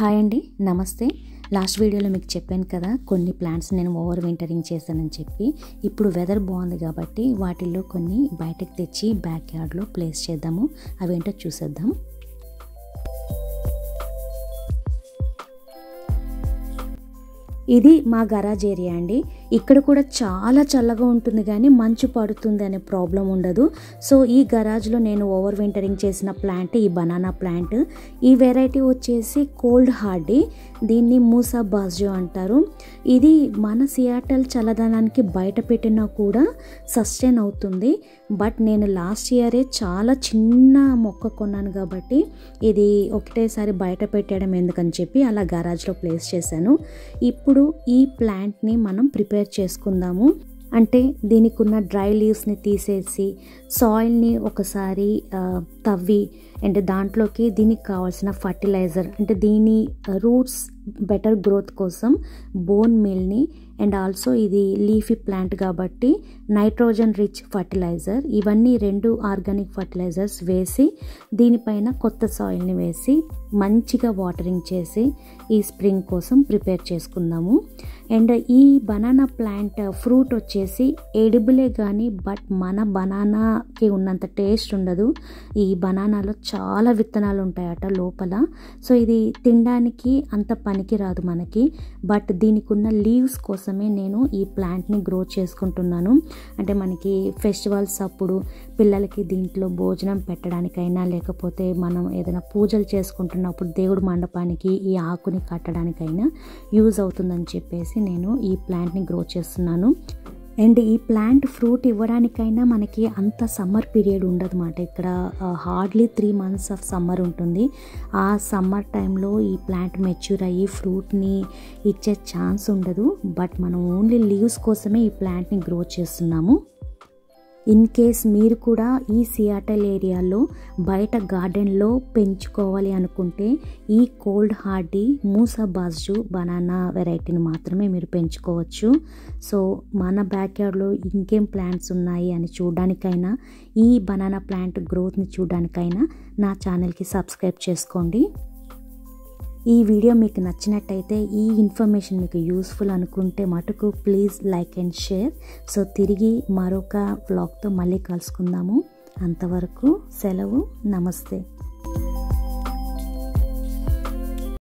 hi అండి నమస్తే last వీడియోలో మీకు చెప్పాను కదా కొన్ని ప్లాంట్స్ నేను ఓవర్ వింటరింగ్ చేశానని చెప్పి ఇప్పుడు వెదర్ బాగుంది కాబట్టి వాటిల్లో కొన్ని బయటకు తెచ్చి బ్యాక్ యార్డ్లో ప్లేస్ చేద్దాము అవేంటో చూసేద్దాం ఇది మా గరాజ్ ఏరియా అండి ఇక్కడ కూడా చాలా చల్లగా ఉంటుంది కానీ మంచు పడుతుంది అనే ప్రాబ్లం ఉండదు సో ఈ గరాజ్లో నేను ఓవర్ వింటరింగ్ చేసిన ప్లాంట్ ఈ బనానా ప్లాంట్ ఈ వెరైటీ వచ్చేసి కోల్డ్ హార్డీ దీన్ని మూసా బాజ్జో అంటారు ఇది మన సియాటల్ చల్లదనానికి బయట పెట్టినా కూడా సస్టైన్ అవుతుంది బట్ నేను లాస్ట్ ఇయరే చాలా చిన్న మొక్క కొన్నాను కాబట్టి ఇది ఒకటేసారి బయట పెట్టడం ఎందుకని చెప్పి అలా గరాజ్లో ప్లేస్ చేశాను ఇప్పుడు ఈ ప్లాంట్ని మనం ప్రిపేర్ చేసుకుందాము అంటే దీనికి ఉన్న డ్రై లీవ్స్ని తీసేసి సాయిల్ని ఒకసారి తవ్వి అండ్ దాంట్లోకి దీనికి కావాల్సిన ఫర్టిలైజర్ అంటే దీని రూట్స్ బెటర్ గ్రోత్ కోసం బోన్ మిల్ని అండ్ ఆల్సో ఇది లీఫీ ప్లాంట్ కాబట్టి నైట్రోజన్ రిచ్ ఫర్టిలైజర్ ఇవన్నీ రెండు ఆర్గానిక్ ఫర్టిలైజర్స్ వేసి దీనిపైన కొత్త సాయిల్ని వేసి మంచిగా వాటరింగ్ చేసి ఈ స్ప్రింగ్ కోసం ప్రిపేర్ చేసుకుందాము అండ్ ఈ బనానా ప్లాంట్ ఫ్రూట్ వచ్చేసి ఎడిబులే కానీ బట్ మన బనానాకి ఉన్నంత టేస్ట్ ఉండదు ఈ బనానాలో చాలా విత్తనాలు ఉంటాయట లోపల సో ఇది తినడానికి అంత పనికి రాదు మనకి బట్ దీనికి ఉన్న లీవ్స్ కోసమే నేను ఈ ప్లాంట్ని గ్రో చేసుకుంటున్నాను అంటే మనకి ఫెస్టివల్స్ అప్పుడు పిల్లలకి దీంట్లో భోజనం పెట్టడానికైనా లేకపోతే మనం ఏదైనా పూజలు చేసుకుంటున్నప్పుడు దేవుడి మండపానికి ఈ ఆకుని కట్టడానికైనా యూజ్ అవుతుందని చెప్పేసి నేను ఈ ప్లాంట్ని గ్రో చేస్తున్నాను అండ్ ఈ ప్లాంట్ ఫ్రూట్ ఇవ్వడానికైనా మనకి అంత సమ్మర్ పీరియడ్ ఉండదు అన్నమాట ఇక్కడ hardly three months of summer ఉంటుంది ఆ సమ్మర్ టైంలో ఈ ప్లాంట్ మెచ్యూర్ అయ్యి ఫ్రూట్ని ఇచ్చే ఛాన్స్ ఉండదు బట్ మనం ఓన్లీ లీవ్స్ కోసమే ఈ ప్లాంట్ని గ్రో చేస్తున్నాము ఇన్ కేస్ మీరు కూడా ఈ సియాటల్ ఏరియాలో బయట గార్డెన్లో పెంచుకోవాలి అనుకుంటే ఈ cold hardy Musa basjoo banana వెరైటీని మాత్రమే మీరు పెంచుకోవచ్చు సో మన బ్యాక్ యార్డ్లో ఇంకేం ప్లాంట్స్ ఉన్నాయి అని చూడడానికైనా ఈ బనానా ప్లాంట్ గ్రోత్ని చూడడానికైనా నా ఛానల్కి సబ్స్క్రైబ్ చేసుకోండి ఈ వీడియో మీకు నచ్చినట్టయితే ఈ ఇన్ఫర్మేషన్ మీకు యూస్ఫుల్ అనుకుంటే మటుకు please like and share so తిరిగి మరొక వ్లాగ్తో మళ్ళీ కలుసుకుందాము అంతవరకు సెలవు నమస్తే